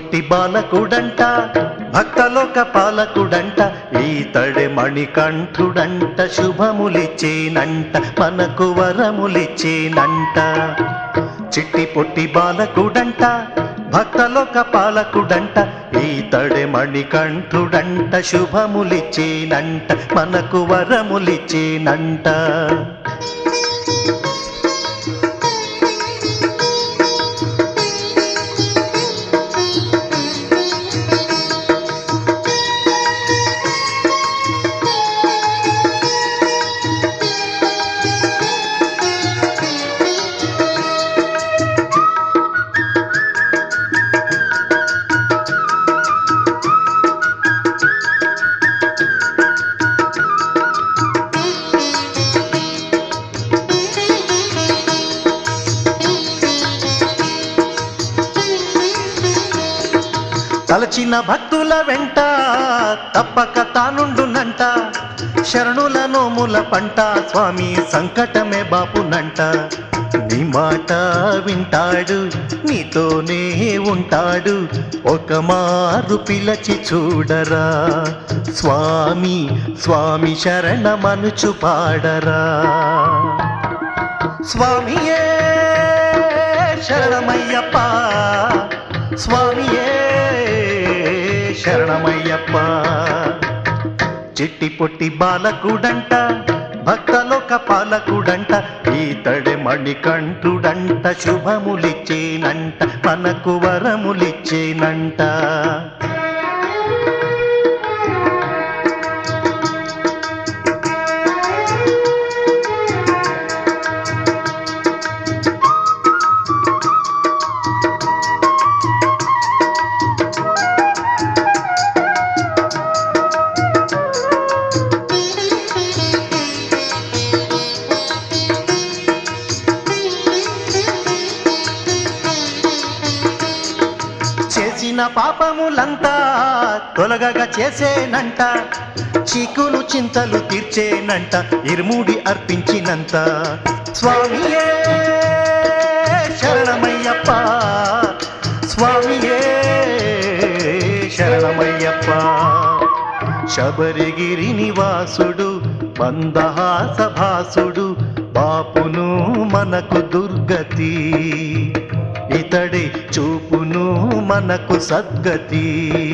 పొట్టి బాలకుడంట భక్తలోక పాలకుడంట ఈతడే మణికంఠుడంట శుభములిచ్చేనంట మనకు వరములిచ్చేనంట చిట్టి పొట్టి బాలకుడంట భక్తలోక పాలకుడంట ఈతడే మణికంఠుడంట శుభములిచ్చేనంట మనకు వరములిచ్చేనంట తలచిన భక్తుల వెంట తప్పక తానుండునంట శరణుల నోముల పంట స్వామి సంకటమే బాపునంట నీ మాట వింటాడు నీతోనే ఉంటాడు ఒక మారు పిలచి చూడరా స్వామి స్వామి శరణమనుచు పాడరా స్వామియే శరణమయ్యప్ప స్వామియే శరణమయ్యప్ప చిట్టి పొట్టి బాలకుడంట భక్తలోక పాలకుడంట ఈతడే మణికంఠుడంట శుభములిచ్చేనంట మనకు వరములిచ్చేనంట చేసిన పాపములంతా తొలగగా చేసేనంట చీకులు చింతలు తీర్చేనంట ఇరుముడి అర్పించినంత స్వామియే శరణమయ్యప్ప స్వామియే శరణమయ్యప్ప శబరిగిరి నివాసుడు మందహాస భాసుడు బాపును మనకు దుర్గతి ఇతడే చూపును మనకు సద్గతి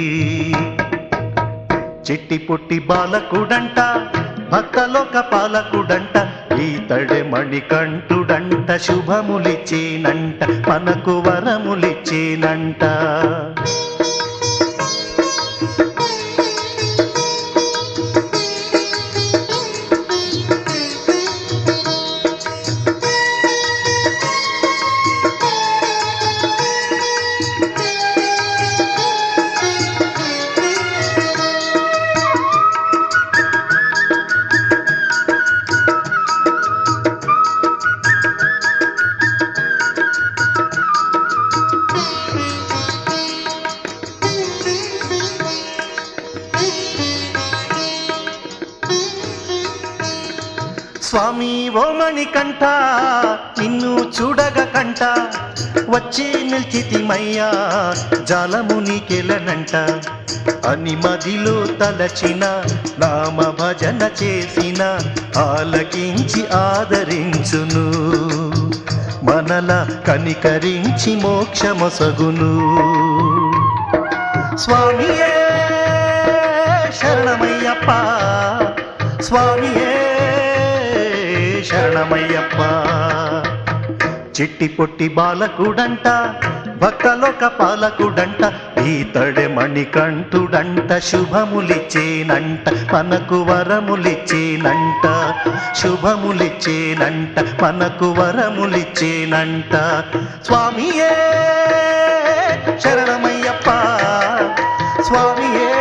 చిట్టి పొట్టి బాలకుడంట భక్తలోక పాలకుడంట ఈతడే మణికంఠుడంట శుభములిచ్చేనంట మనకు వరములిచ్చేనంట స్వామి ఓమణి కంట నిన్ను చూడగ కంట వచ్చి నిల్చితిమయ్యా జాలమునికెలనంట అని మదిలో తలచిన నామ భజన చేసిన ఆలకించి ఆదరించును మనల కనికరించి మోక్షమొసగును స్వామియే శరణమయ్యప్ప స్వామియే శరణమయ్యప్ప చిట్టి పొట్టి బాలకుడంట భక్తలోక పాలకుడంట ఈతడే మణికంఠుడంట శుభములిచ్చేనంట మనకు వరములిచ్చేనంట శుభములిచ్చేనంట మనకు వరములిచ్చేనంట స్వామియే శరణమయ్యప్ప స్వామియే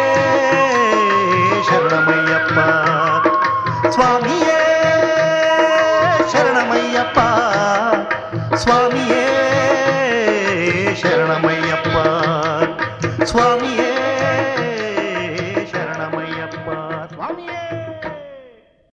శరణమయ్యప్ప స్వామియే శరణమయ్యప్ప స్వామియే శరణమయ్యప్ప స్వామియే